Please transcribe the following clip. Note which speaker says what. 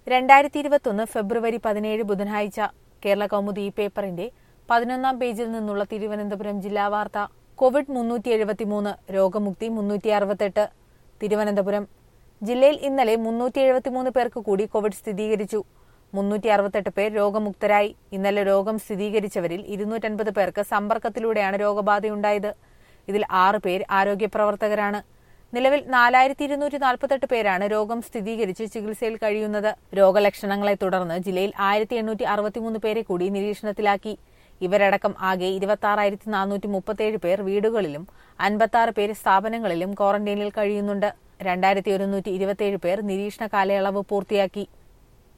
Speaker 1: രണ്ടായിരത്തി ഇരുപത്തൊന്ന് ഫെബ്രുവരി പതിനേഴ് ബുധനാഴ്ച കേരള കൗമുദി ഈ പേപ്പറിന്റെ പതിനൊന്നാം പേജിൽ നിന്നുള്ള തിരുവനന്തപുരം ജില്ലാ വാർത്ത കോവിഡ് മുന്നൂറ്റി എഴുപത്തിമൂന്ന് രോഗമുക്തി മുന്നൂറ്റി അറുപത്തെട്ട് തിരുവനന്തപുരം ജില്ലയിൽ ഇന്നലെ മുന്നൂറ്റി എഴുപത്തിമൂന്ന് പേർക്ക് കൂടി കോവിഡ് സ്ഥിരീകരിച്ചു മുന്നൂറ്റി അറുപത്തെട്ട് പേർ രോഗമുക്തരായി ഇന്നലെ രോഗം സ്ഥിരീകരിച്ചവരിൽ ഇരുന്നൂറ്റൻപത് പേർക്ക് സമ്പർക്കത്തിലൂടെയാണ് രോഗബാധയുണ്ടായത് ഇതിൽ ആറ് പേർ ആരോഗ്യപ്രവർത്തകരാണ് നിലവിൽ നാലായിരത്തി ഇരുന്നൂറ്റി നാൽപ്പത്തെട്ട് പേരാണ് രോഗം സ്ഥിരീകരിച്ച് ചികിത്സയിൽ കഴിയുന്നത് രോഗലക്ഷണങ്ങളെ തുടർന്ന് ജില്ലയിൽ ആയിരത്തി എണ്ണൂറ്റി അറുപത്തിമൂന്ന് പേരെ കൂടി നിരീക്ഷണത്തിലാക്കി ഇവരടക്കം ആകെ ഇരുപത്തി ആറായിരത്തി നാനൂറ്റി മുപ്പത്തിയേഴ് പേർ വീടുകളിലും അൻപത്തി ആറ് പേര് സ്ഥാപനങ്ങളിലും ക്വാറന്റൈനിൽ കഴിയുന്നുണ്ട് രണ്ടായിരത്തി ഒരുന്നൂറ്റി ഇരുപത്തിയേഴ് പേർ നിരീക്ഷണ കാലയളവ് പൂർത്തിയാക്കി